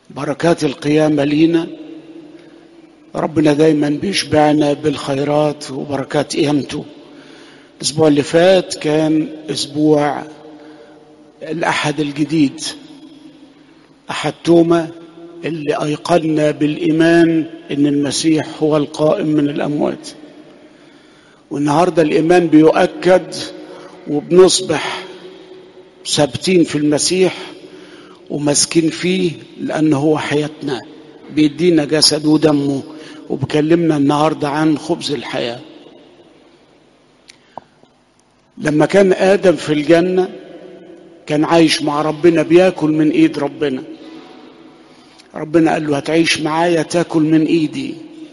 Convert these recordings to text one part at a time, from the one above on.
بركات القيامة لينا ربنا دايما بيشبعنا بالخيرات وبركات قيامته الأسبوع اللي فات كان أسبوع الأحد الجديد أحد توما اللي أيقنا بالإيمان إن المسيح هو القائم من الأموات والنهارده الإيمان بيؤكد وبنصبح ثابتين في المسيح وماسكين فيه لأنه هو حياتنا بيدينا جسد ودمه وبكلمنا النهارده عن خبز الحياة لما كان آدم في الجنة كان عايش مع ربنا بياكل من ايد ربنا ربنا قال له هتعيش معايا تاكل من ايدي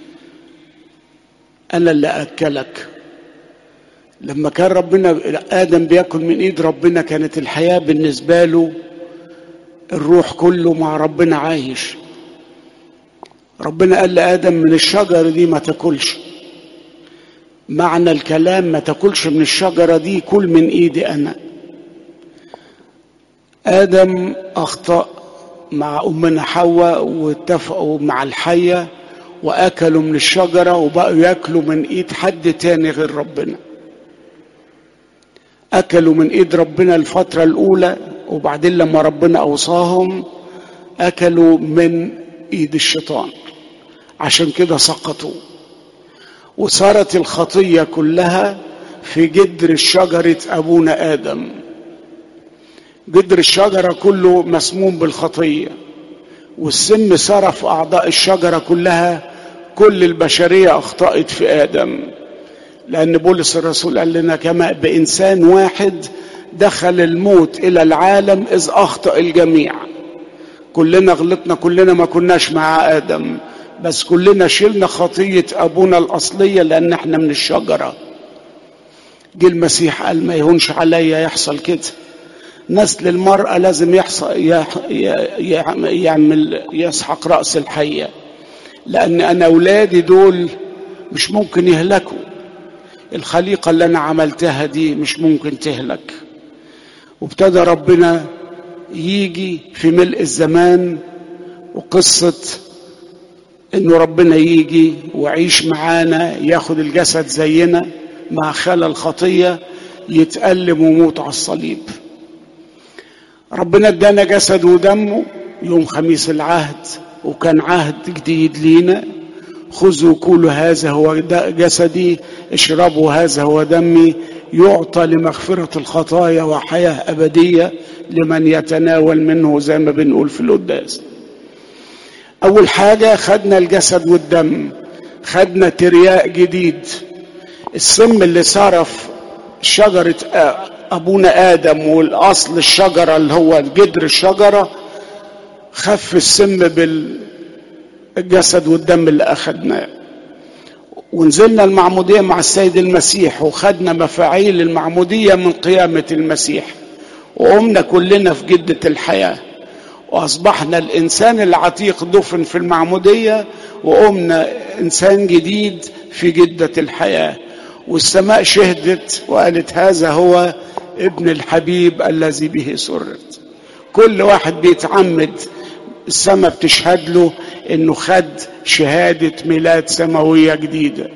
انا اللي اكلك لما كان ربنا ادم بياكل من ايد ربنا كانت الحياه بالنسبه له الروح كله مع ربنا عايش ربنا قال لادم من الشجره دي ما تاكلش معنى الكلام ما تاكلش من الشجره دي كل من ايدي انا ادم اخطا مع امنا حواء واتفقوا مع الحيه واكلوا من الشجره وبقوا ياكلوا من ايد حد تاني غير ربنا اكلوا من ايد ربنا الفتره الاولى وبعدين لما ربنا اوصاهم اكلوا من ايد الشيطان عشان كده سقطوا وصارت الخطيه كلها في جدر شجره ابونا ادم جدر الشجره كله مسموم بالخطيه والسم صرف اعضاء الشجره كلها كل البشريه اخطات في ادم لان بولس الرسول قال لنا كما بانسان واحد دخل الموت الى العالم اذ اخطا الجميع كلنا غلطنا كلنا ما كناش مع ادم بس كلنا شلنا خطيه ابونا الاصليه لان احنا من الشجره جه المسيح قال ما يهونش عليا يحصل كده نسل المرأة لازم يحصل يعمل يسحق رأس الحية لأن أنا أولادي دول مش ممكن يهلكوا الخليقة اللي أنا عملتها دي مش ممكن تهلك وابتدى ربنا يجي في ملء الزمان وقصة إنه ربنا يجي ويعيش معانا ياخد الجسد زينا مع خلل الخطية يتألم ويموت على الصليب ربنا ادانا جسد ودمه يوم خميس العهد وكان عهد جديد لينا خذوا كلوا هذا هو جسدي اشربوا هذا هو دمي يعطى لمغفرة الخطايا وحياة أبدية لمن يتناول منه زي ما بنقول في القداس أول حاجة خدنا الجسد والدم خدنا ترياء جديد السم اللي صرف شجرة ابونا ادم والاصل الشجره اللي هو جدر الشجره خف السم بالجسد والدم اللي اخدناه ونزلنا المعموديه مع السيد المسيح وخدنا مفاعيل المعموديه من قيامه المسيح وقمنا كلنا في جده الحياه واصبحنا الانسان العتيق دفن في المعموديه وقمنا انسان جديد في جده الحياه والسماء شهدت وقالت هذا هو ابن الحبيب الذي به سرت كل واحد بيتعمد السماء بتشهد له انه خد شهادة ميلاد سماوية جديدة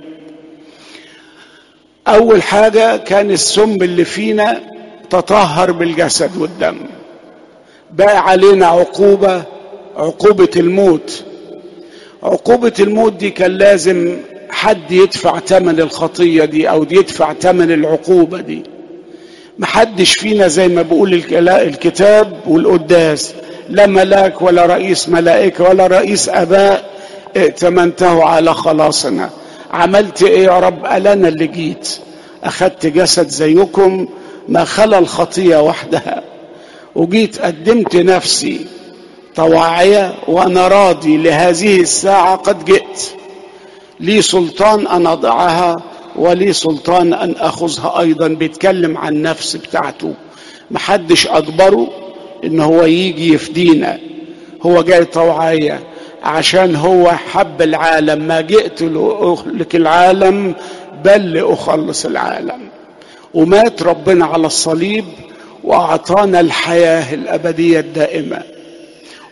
اول حاجة كان السم اللي فينا تطهر بالجسد والدم بقى علينا عقوبة عقوبة الموت عقوبة الموت دي كان لازم حد يدفع ثمن الخطية دي أو يدفع ثمن العقوبة دي محدش فينا زي ما بيقول الكتاب والقداس لا ملاك ولا رئيس ملائكة ولا رئيس أباء ائتمنته على خلاصنا عملت ايه يا رب قال انا اللي جيت اخدت جسد زيكم ما خلا الخطية وحدها وجيت قدمت نفسي طواعية وانا راضي لهذه الساعة قد جئت لي سلطان ان اضعها ولي سلطان ان اخذها ايضا بيتكلم عن النفس بتاعته محدش اجبره ان هو يجي يفدينا هو جاي طوعية عشان هو حب العالم ما جئت لأهلك العالم بل لأخلص العالم ومات ربنا على الصليب وأعطانا الحياة الأبدية الدائمة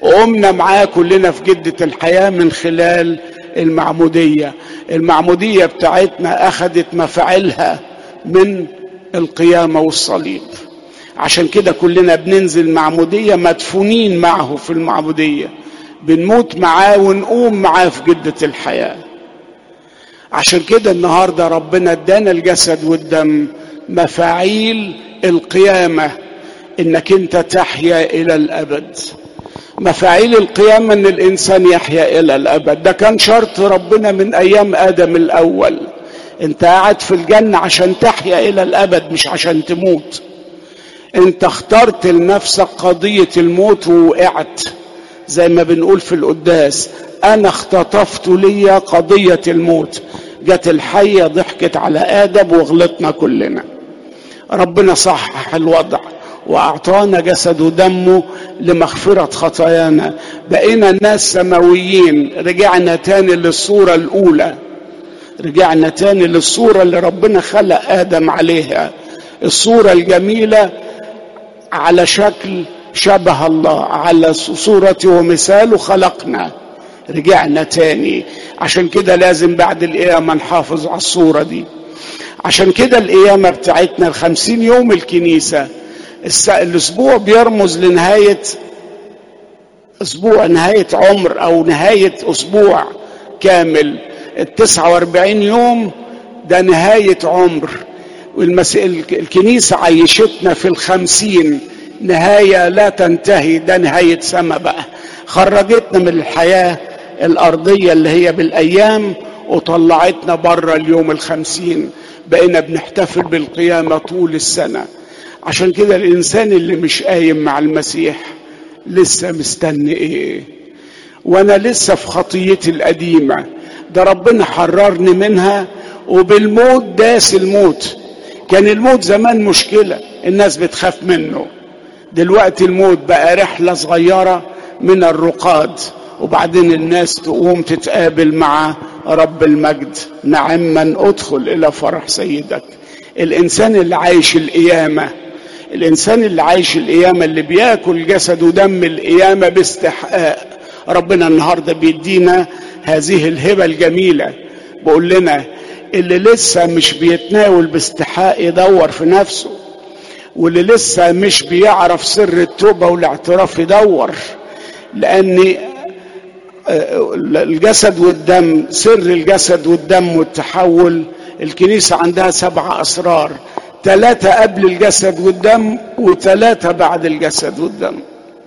وقمنا معاه كلنا في جدة الحياة من خلال المعمودية المعمودية بتاعتنا أخذت مفاعلها من القيامة والصليب عشان كده كلنا بننزل معمودية مدفونين معه في المعمودية بنموت معاه ونقوم معاه في جدة الحياة عشان كده النهاردة ربنا ادانا الجسد والدم مفاعيل القيامة انك انت تحيا الى الابد مفاعيل القيامة ان الانسان يحيا الى الابد ده كان شرط ربنا من ايام ادم الاول انت قاعد في الجنة عشان تحيا الى الابد مش عشان تموت انت اخترت لنفسك قضية الموت ووقعت زي ما بنقول في القداس انا اختطفت لي قضية الموت جت الحية ضحكت على ادم وغلطنا كلنا ربنا صحح الوضع واعطانا جسد ودمه لمغفرة خطايانا بقينا الناس سماويين رجعنا تاني للصورة الاولى رجعنا تاني للصورة اللي ربنا خلق ادم عليها الصورة الجميلة على شكل شبه الله على صورته ومثاله خلقنا رجعنا تاني عشان كده لازم بعد القيامة نحافظ على الصورة دي عشان كده القيامة بتاعتنا الخمسين يوم الكنيسة الأسبوع بيرمز لنهاية أسبوع نهاية عمر أو نهاية أسبوع كامل التسعة واربعين يوم ده نهاية عمر والمس... الكنيسة عيشتنا في الخمسين نهاية لا تنتهي ده نهاية سما بقى خرجتنا من الحياة الأرضية اللي هي بالأيام وطلعتنا بره اليوم الخمسين بقينا بنحتفل بالقيامة طول السنة عشان كده الإنسان اللي مش قايم مع المسيح لسه مستني إيه وأنا لسه في خطيتي القديمة ده ربنا حررني منها وبالموت داس الموت كان الموت زمان مشكلة الناس بتخاف منه دلوقتي الموت بقى رحلة صغيرة من الرقاد وبعدين الناس تقوم تتقابل مع رب المجد نعم من ادخل الى فرح سيدك الانسان اللي عايش القيامه الانسان اللي عايش القيامه اللي بياكل جسد ودم القيامه باستحقاق ربنا النهارده بيدينا هذه الهبه الجميله بقول لنا اللي لسه مش بيتناول باستحقاق يدور في نفسه واللي لسه مش بيعرف سر التوبه والاعتراف يدور لان الجسد والدم سر الجسد والدم والتحول الكنيسة عندها سبع أسرار ثلاثة قبل الجسد والدم وثلاثة بعد الجسد والدم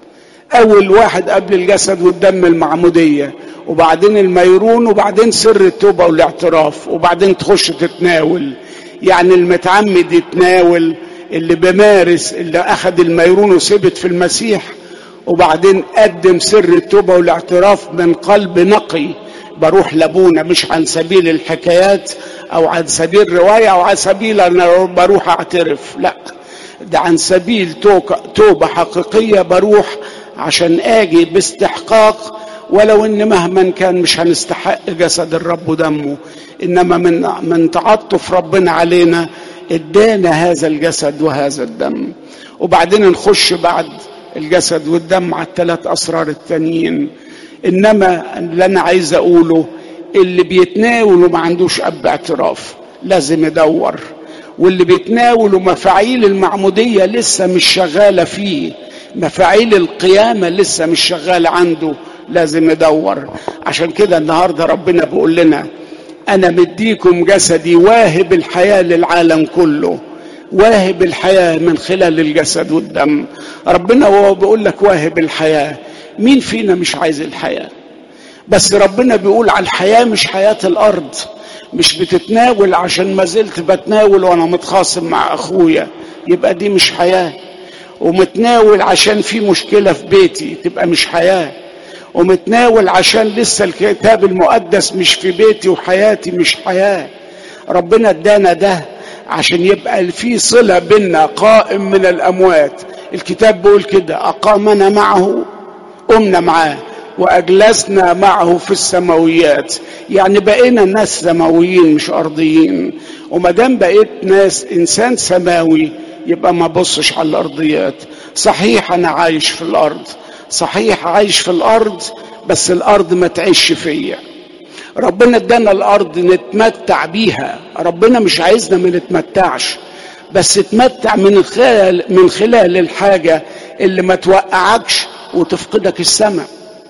أول واحد قبل الجسد والدم المعمودية وبعدين الميرون وبعدين سر التوبة والاعتراف وبعدين تخش تتناول يعني المتعمد يتناول اللي بمارس اللي أخذ الميرون وثبت في المسيح وبعدين قدم سر التوبة والاعتراف من قلب نقي بروح لابونا مش عن سبيل الحكايات او عن سبيل رواية او عن سبيل انا بروح اعترف لا ده عن سبيل توبة حقيقية بروح عشان اجي باستحقاق ولو ان مهما كان مش هنستحق جسد الرب ودمه انما من من تعطف ربنا علينا ادانا هذا الجسد وهذا الدم وبعدين نخش بعد الجسد والدم على الثلاث اسرار التانيين انما اللي انا عايز اقوله اللي بيتناول وما عندوش اب اعتراف لازم يدور واللي بيتناول ومفاعيل المعموديه لسه مش شغاله فيه مفاعيل القيامه لسه مش شغاله عنده لازم يدور عشان كده النهارده ربنا بيقول لنا انا مديكم جسدي واهب الحياه للعالم كله واهب الحياة من خلال الجسد والدم ربنا هو بيقول لك واهب الحياة مين فينا مش عايز الحياة بس ربنا بيقول على الحياة مش حياة الأرض مش بتتناول عشان ما زلت بتناول وأنا متخاصم مع أخويا يبقى دي مش حياة ومتناول عشان في مشكلة في بيتي تبقى مش حياة ومتناول عشان لسه الكتاب المقدس مش في بيتي وحياتي مش حياة ربنا ادانا ده عشان يبقى في صلة بيننا قائم من الأموات الكتاب بيقول كده أقامنا معه قمنا معاه وأجلسنا معه في السماويات يعني بقينا ناس سماويين مش أرضيين وما دام بقيت ناس إنسان سماوي يبقى ما بصش على الأرضيات صحيح أنا عايش في الأرض صحيح عايش في الارض بس الارض ما تعيش فيا ربنا ادانا الارض نتمتع بيها ربنا مش عايزنا ما نتمتعش بس تمتع من خلال من خلال الحاجه اللي ما توقعكش وتفقدك السمع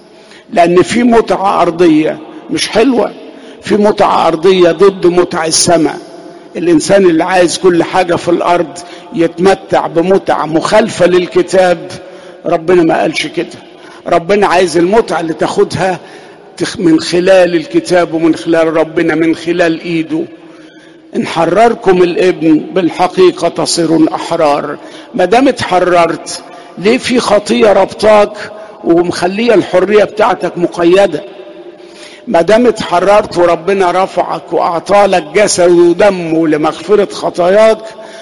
لان في متعه ارضيه مش حلوه في متعه ارضيه ضد متع السمع الانسان اللي عايز كل حاجه في الارض يتمتع بمتعه مخالفه للكتاب ربنا ما قالش كده ربنا عايز المتعه اللي تاخدها من خلال الكتاب ومن خلال ربنا من خلال ايده ان حرركم الابن بالحقيقه تصيرون احرار ما دام اتحررت ليه في خطيه ربطاك ومخليه الحريه بتاعتك مقيده ما دام اتحررت وربنا رفعك واعطالك جسد ودم لمغفره خطاياك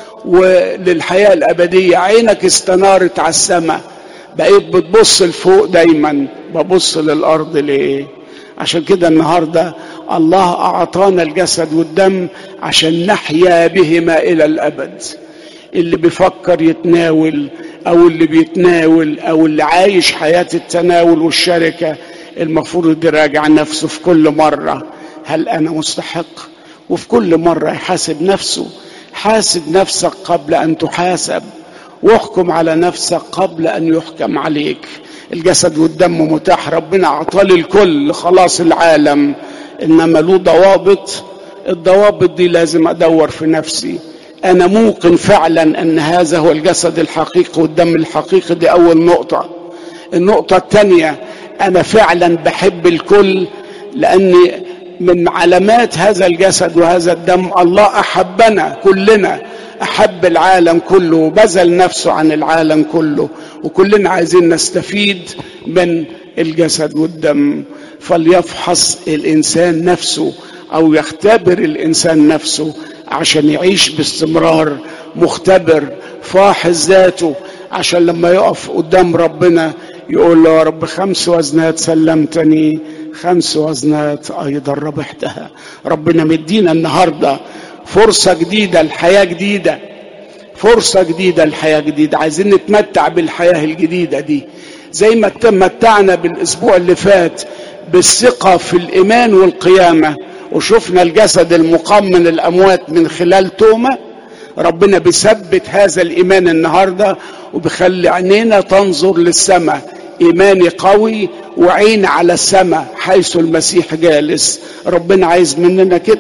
وللحياه الابديه عينك استنارت على السماء بقيت بتبص لفوق دايما ببص للارض ليه عشان كده النهارده الله اعطانا الجسد والدم عشان نحيا بهما الى الابد اللي بيفكر يتناول او اللي بيتناول او اللي عايش حياه التناول والشركه المفروض يراجع نفسه في كل مره هل انا مستحق وفي كل مره يحاسب نفسه حاسب نفسك قبل ان تحاسب واحكم على نفسك قبل ان يحكم عليك الجسد والدم متاح ربنا اعطاه للكل خلاص العالم انما له ضوابط الضوابط دي لازم ادور في نفسي انا موقن فعلا ان هذا هو الجسد الحقيقي والدم الحقيقي دي اول نقطه النقطه الثانيه انا فعلا بحب الكل لان من علامات هذا الجسد وهذا الدم الله احبنا كلنا احب العالم كله وبذل نفسه عن العالم كله وكلنا عايزين نستفيد من الجسد والدم فليفحص الانسان نفسه او يختبر الانسان نفسه عشان يعيش باستمرار مختبر فاحص ذاته عشان لما يقف قدام ربنا يقول له يا رب خمس وزنات سلمتني خمس وزنات ايضا ربحتها ربنا مدينا النهارده فرصه جديده الحياه جديده فرصه جديده الحياه جديده عايزين نتمتع بالحياه الجديده دي زي ما تمتعنا بالاسبوع اللي فات بالثقه في الايمان والقيامه وشفنا الجسد المقام من الاموات من خلال تومه ربنا بيثبت هذا الايمان النهارده وبيخلي عينينا تنظر للسماء ايماني قوي وعين على السماء حيث المسيح جالس ربنا عايز مننا كده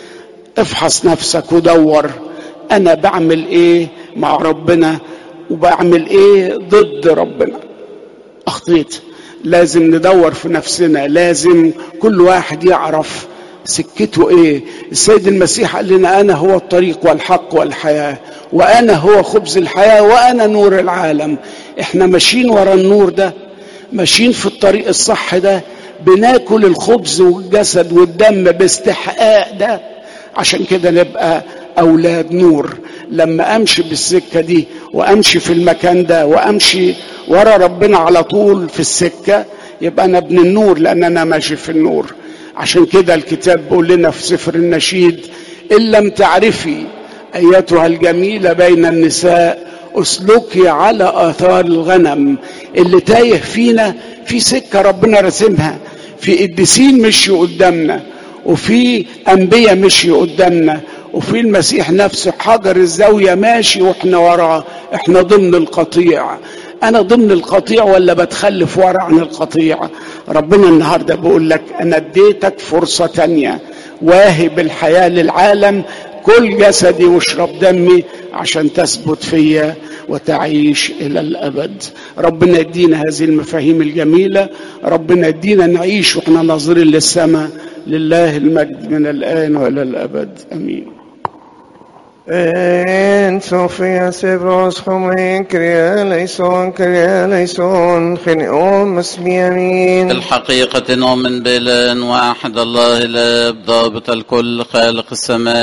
افحص نفسك ودور انا بعمل ايه مع ربنا وبعمل ايه ضد ربنا اخطيت لازم ندور في نفسنا لازم كل واحد يعرف سكته ايه السيد المسيح قال لنا انا هو الطريق والحق والحياه وانا هو خبز الحياه وانا نور العالم احنا ماشيين ورا النور ده ماشيين في الطريق الصح ده بناكل الخبز والجسد والدم باستحقاق ده عشان كده نبقى اولاد نور لما امشي بالسكه دي وامشي في المكان ده وامشي ورا ربنا على طول في السكه يبقى انا ابن النور لان انا ماشي في النور عشان كده الكتاب بيقول لنا في سفر النشيد ان لم تعرفي ايتها الجميله بين النساء اسلكي على اثار الغنم اللي تايه فينا في سكه ربنا رسمها في قديسين مشوا قدامنا وفي انبياء مشوا قدامنا وفي المسيح نفسه حجر الزاويه ماشي واحنا وراه احنا ضمن القطيع انا ضمن القطيع ولا بتخلف ورا عن القطيع ربنا النهارده بيقول لك انا اديتك فرصه تانية واهب الحياه للعالم كل جسدي واشرب دمي عشان تثبت فيا وتعيش الى الابد ربنا يدينا هذه المفاهيم الجميله ربنا يدينا نعيش واحنا ناظرين للسماء لله المجد من الان والى الابد امين En Sofia Sebros Homen Kriya Leison Kriya Leison Khiniom Muslimin الحقيقة نؤمن بإله واحد الله الآب ضابط الكل خالق السماء